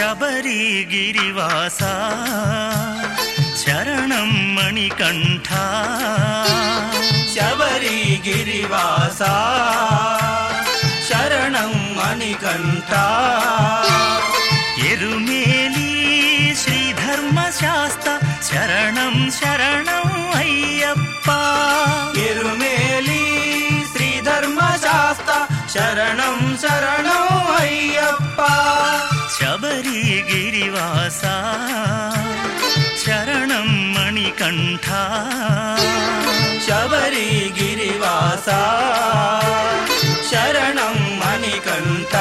శబరిగిరివాస శరణం మణికంఠ శబరిగిరివాస శరణం మణికంఠ ఎరుమేలి శ్రీధర్మశాస్త శరణం శరణం అయ్యప్ప ఎరుమేలి శ్రీధర్మశాస్త శరణం శరణం అయ్యప్ప శబరిగిరివాస శరణం మణికంఠ శబరిగిరివాస శరణం మణికంఠ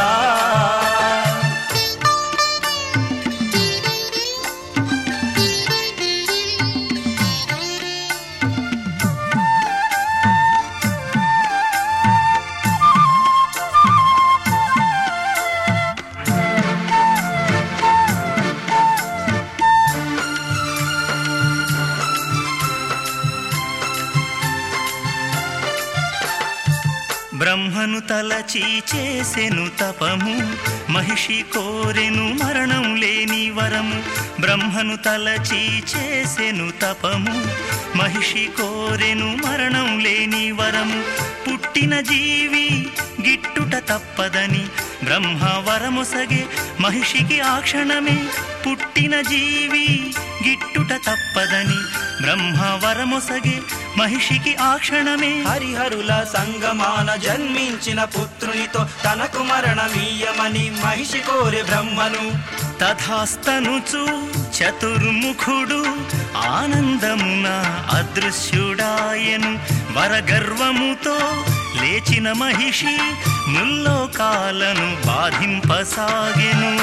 బ్రహ్మను తలచి చేసెను తపము మహిషి కోరెను మరణం లేని వరము బ్రహ్మను తలచి చేసెను తపము మహిషి కోరెను మరణం లేని వరము పుట్టిన జీవి గిట్టుట తప్పదని బ్రహ్మ వరమొసగే మహిషికి ఆ క్షణమే పుట్టిన జీవి గిట్టుట తప్పదని బ్రహ్మ వరమొసగే మహిషికి ఆ క్షణమే హరిహరుల సంగమాన జన్మించిన పుత్రునితో తనకు మరణమీయమని మహిషి కోరే బ్రహ్మను తథాస్తనుచు చతుర్ముఖుడు ఆనందమున అదృశ్యుడాయను వరగర్వముతో లేచిన మహిషి ముల్లోకాలను బాధింపసాగెను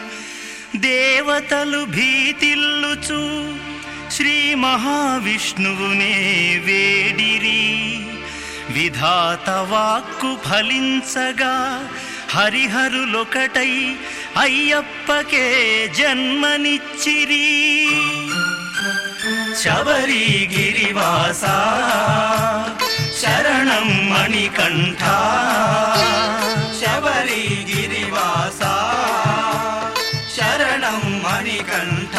దేవతలు భీతిల్లుచు శ్రీ మహావిష్ణువునే వేడిరి విధాత వాక్కు ఫలించగా హరిహరులొకటై అయ్యప్పకే జన్మనిచ్చిరి శబరిగిరివాస శరణం మణికంఠ శబరిగిరివాస శరణం మణికంఠ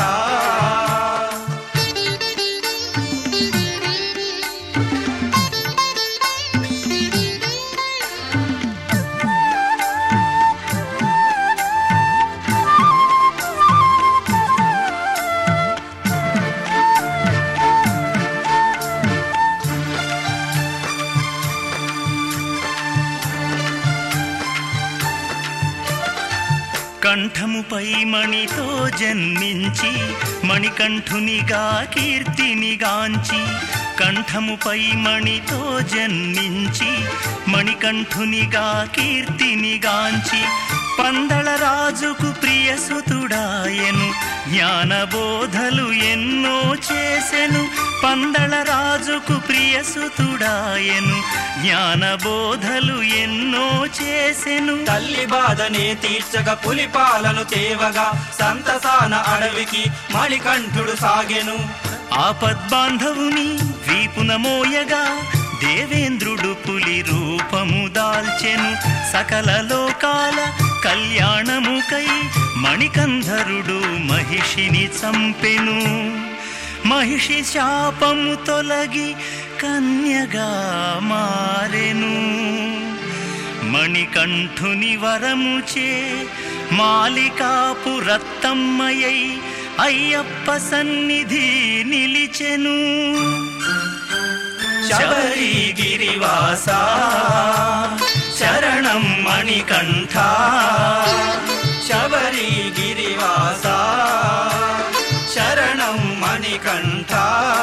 కంఠముపై మణితో జన్మించి మణికంఠునిగా కీర్తినిగాంచి కంఠముపై మణితో జన్మించి మణికంఠునిగా కీర్తినిగాంచి పందళ రాజుకు ప్రియసుతుడాయను జ్ఞానబోధలు ఎన్నో చేసెను పందళ రాజుకు ప్రియసుతుడాయను జ్ఞానబోధలు ఎన్నో చేసెను తల్లి బాధనే తీర్చక పులిపాలను తేవగా సంతసాన అడవికి మణికంఠుడు సాగెను ఆపద్బాంధవుని వీపున మోయగా దేవేంద్రుడు పులి రూపము దాల్చెను సకల లోకాల కళ్యాణముకై మణికంధరుడు మహిషిని చంపెను మహిషి శాపము తొలగి కన్యగా మారెను మణికంఠుని వరముచే మాలికాపు రత్తమ్మయై అయ్యప్ప సన్నిధి నిలిచెను శబరిగిరివాస శరణం మణికంఠ శబరిగిరివాస శరణం మణికంఠ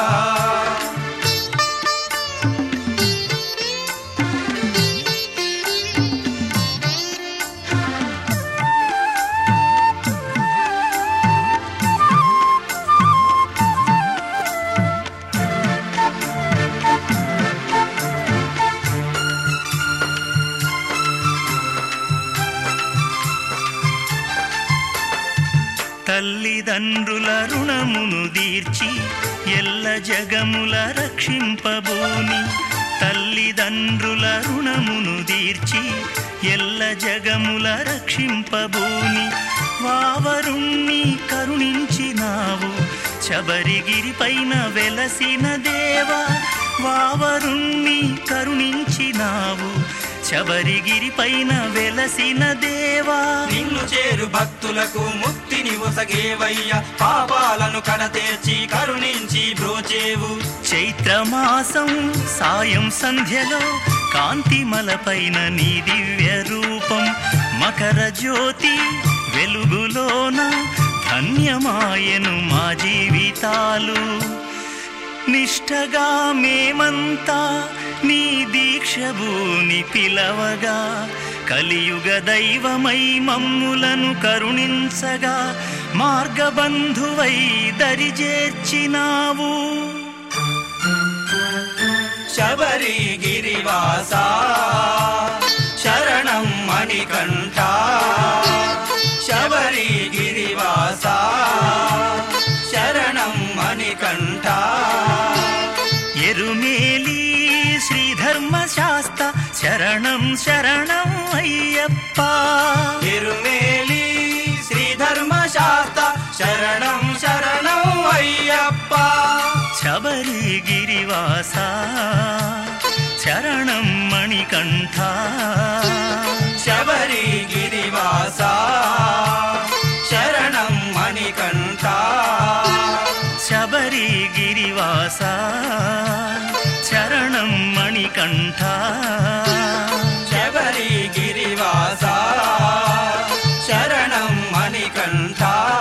తల్లిదండ్రుల రుణమును దీర్చి ఎల్ల జగముల రక్షింపబోని తల్లిదండ్రుల రుణమును దీర్చి ఎల్ల జగముల రక్షింపబూని వావరుణ్ణి కరుణించినావు శబరిగిరి పైన వెలసిన దేవా వావరుణ్ణి కరుణించినావు శబరిగిరి పైన వెలసిన దేవా నిన్ను చేరు భక్తులకు ముక్తిని ఒసగేవయ్య పాపాలను కడతేర్చి కరుణించి బ్రోచేవు చైత్రమాసం సాయం సంధ్యలో కాంతిమలపైన నీ దివ్య రూపం మకర జ్యోతి వెలుగులోన ధన్యమాయను మా జీవితాలు నిష్టగా మేమంతా నీ దీక్షభూని పిలవగా కలియుగ దైవమై మమ్ములను కరుణించగా మార్గబంధువై దరిజేర్చినావు శబరి గిరివాస శరణం మణికంఠ శబరి గిరివాస శరణం మణికంఠ ఎరుమేలి శ్రీధర్మ శాస్త శరణం శరణం అయ్యప్ప తిరుమేలి శ్రీధర్మ శాస్త శరణం శరణం అయ్యప్ప శబరి గిరివాస శరణం మణికంఠ శబరి గిరివాస శరణం మణికంఠ శబరి గిరివాస శరణం మణికంఠ శబరి గిరివాస శరణం మణికంఠ